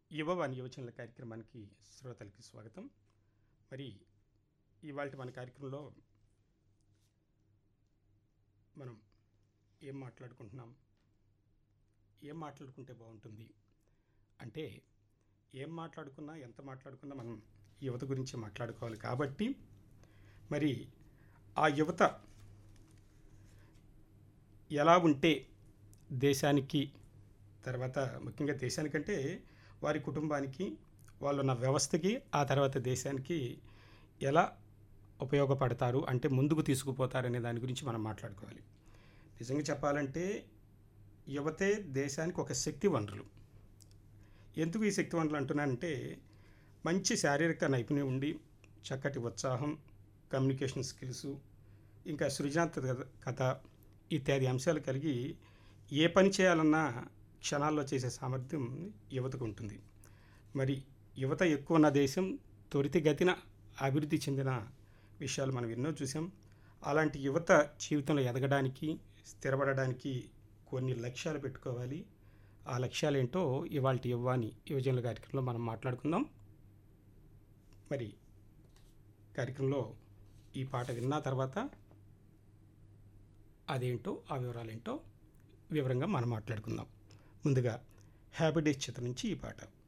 యువవాణి యువచనల కార్యక్రమానికి శ్రోతలకి స్వాగతం మరి ఇవాళ మన కార్యక్రమంలో మనం ఏం మాట్లాడుకుంటున్నాం ఏం మాట్లాడుకుంటే బాగుంటుంది అంటే ఏం మాట్లాడుకున్నా ఎంత మాట్లాడుకున్నా మనం యువత గురించి మాట్లాడుకోవాలి కాబట్టి మరి ఆ యువత ఎలా ఉంటే దేశానికి తర్వాత ముఖ్యంగా దేశానికంటే వారి కుటుంబానికి వాళ్ళు ఉన్న వ్యవస్థకి ఆ తర్వాత దేశానికి ఎలా ఉపయోగపడతారు అంటే ముందుకు తీసుకుపోతారు అనే దాని గురించి మనం మాట్లాడుకోవాలి నిజంగా చెప్పాలంటే యువతే దేశానికి ఒక శక్తి వనరులు ఎందుకు ఈ శక్తి వనరులు అంటున్నానంటే మంచి శారీరక నైపుణ్యం ఉండి చక్కటి ఉత్సాహం కమ్యూనికేషన్ స్కిల్స్ ఇంకా సృజనాత్మకత ఇత్యాది అంశాలు కలిగి ఏ పని చేయాలన్నా క్షణాల్లో చేసే సామర్థ్యం యువతకు ఉంటుంది మరి యువత ఎక్కువ ఉన్న దేశం త్వరితగతిన అభివృద్ధి చెందిన విషయాలు మనం ఎన్నో చూసాం అలాంటి యువత జీవితంలో ఎదగడానికి స్థిరపడడానికి కొన్ని లక్ష్యాలు పెట్టుకోవాలి ఆ లక్ష్యాలు ఏంటో ఇవాళ యువ్వాని యువజనుల కార్యక్రమంలో మనం మాట్లాడుకుందాం మరి కార్యక్రమంలో ఈ పాట విన్న తర్వాత అదేంటో ఆ వివరాలు ఏంటో వివరంగా మనం మాట్లాడుకుందాం ముందుగా హ్యాపీ డేస్ చిత్రం నుంచి ఈ పాట